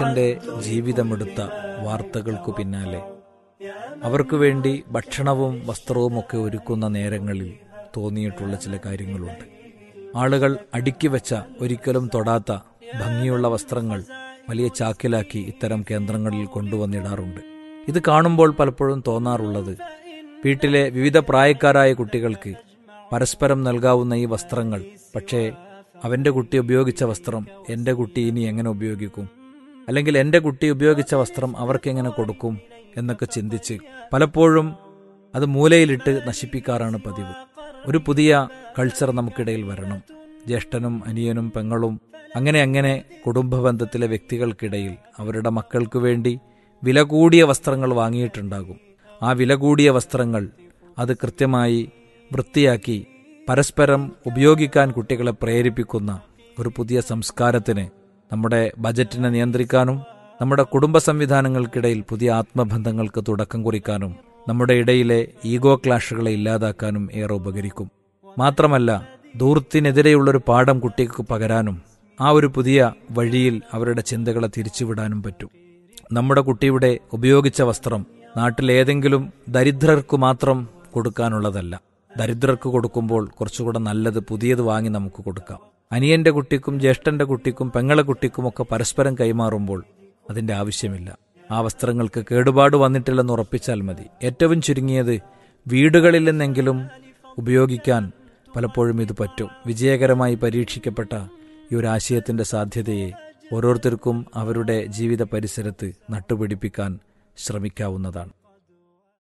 ന്റെ ജീവിതമെടുത്ത വാർത്തകൾക്കു പിന്നാലെ അവർക്കു വേണ്ടി ഭക്ഷണവും വസ്ത്രവും ഒക്കെ ഒരുക്കുന്ന നേരങ്ങളിൽ തോന്നിയിട്ടുള്ള ചില കാര്യങ്ങളുണ്ട് ആളുകൾ അടുക്കി വെച്ച ഒരിക്കലും തൊടാത്ത ഭംഗിയുള്ള വസ്ത്രങ്ങൾ വലിയ ചാക്കിലാക്കി ഇത്തരം കേന്ദ്രങ്ങളിൽ കൊണ്ടുവന്നിടാറുണ്ട് ഇത് കാണുമ്പോൾ പലപ്പോഴും തോന്നാറുള്ളത് വീട്ടിലെ വിവിധ പ്രായക്കാരായ കുട്ടികൾക്ക് പരസ്പരം നൽകാവുന്ന ഈ വസ്ത്രങ്ങൾ പക്ഷേ അവന്റെ കുട്ടി ഉപയോഗിച്ച വസ്ത്രം എന്റെ കുട്ടി ഇനി എങ്ങനെ ഉപയോഗിക്കും അല്ലെങ്കിൽ എന്റെ കുട്ടി ഉപയോഗിച്ച വസ്ത്രം അവർക്കെങ്ങനെ കൊടുക്കും എന്നൊക്കെ ചിന്തിച്ച് പലപ്പോഴും അത് മൂലയിലിട്ട് നശിപ്പിക്കാറാണ് പതിവ് ഒരു പുതിയ കൾച്ചർ നമുക്കിടയിൽ വരണം ജ്യേഷ്ഠനും അനിയനും പെങ്ങളും അങ്ങനെ അങ്ങനെ കുടുംബ ബന്ധത്തിലെ വ്യക്തികൾക്കിടയിൽ അവരുടെ മക്കൾക്ക് വേണ്ടി വില കൂടിയ വസ്ത്രങ്ങൾ വാങ്ങിയിട്ടുണ്ടാകും ആ വില കൂടിയ വസ്ത്രങ്ങൾ അത് കൃത്യമായി വൃത്തിയാക്കി പരസ്പരം ഉപയോഗിക്കാൻ കുട്ടികളെ പ്രേരിപ്പിക്കുന്ന ഒരു പുതിയ സംസ്കാരത്തിന് നമ്മുടെ ബജറ്റിനെ നിയന്ത്രിക്കാനും നമ്മുടെ കുടുംബ സംവിധാനങ്ങൾക്കിടയിൽ പുതിയ ആത്മബന്ധങ്ങൾക്ക് തുടക്കം കുറിക്കാനും നമ്മുടെ ഇടയിലെ ഈഗോ ക്ലാഷുകളെ ഇല്ലാതാക്കാനും ഏറെ ഉപകരിക്കും മാത്രമല്ല ദൂർത്തിനെതിരെയുള്ളൊരു പാഠം കുട്ടിക്ക് പകരാനും ആ ഒരു പുതിയ വഴിയിൽ അവരുടെ ചിന്തകളെ തിരിച്ചുവിടാനും പറ്റും നമ്മുടെ കുട്ടിയുടെ ഉപയോഗിച്ച വസ്ത്രം നാട്ടിലേതെങ്കിലും ദരിദ്രർക്ക് മാത്രം കൊടുക്കാനുള്ളതല്ല ദരിദ്രർക്ക് കൊടുക്കുമ്പോൾ കുറച്ചുകൂടെ നല്ലത് പുതിയത് വാങ്ങി നമുക്ക് കൊടുക്കാം അനിയന്റെ കുട്ടിക്കും ജ്യേഷ്ഠന്റെ കുട്ടിക്കും പെങ്ങളെ കുട്ടിക്കുമൊക്കെ പരസ്പരം കൈമാറുമ്പോൾ അതിന്റെ ആവശ്യമില്ല ആ വസ്ത്രങ്ങൾക്ക് കേടുപാട് വന്നിട്ടില്ലെന്ന് ഉറപ്പിച്ചാൽ മതി ഏറ്റവും ചുരുങ്ങിയത് വീടുകളിൽ നിന്നെങ്കിലും ഉപയോഗിക്കാൻ പലപ്പോഴും ഇത് പറ്റും വിജയകരമായി പരീക്ഷിക്കപ്പെട്ട ഈ ഒരു ആശയത്തിന്റെ സാധ്യതയെ ഓരോരുത്തർക്കും അവരുടെ ജീവിത പരിസരത്ത് നട്ടുപിടിപ്പിക്കാൻ ശ്രമിക്കാവുന്നതാണ്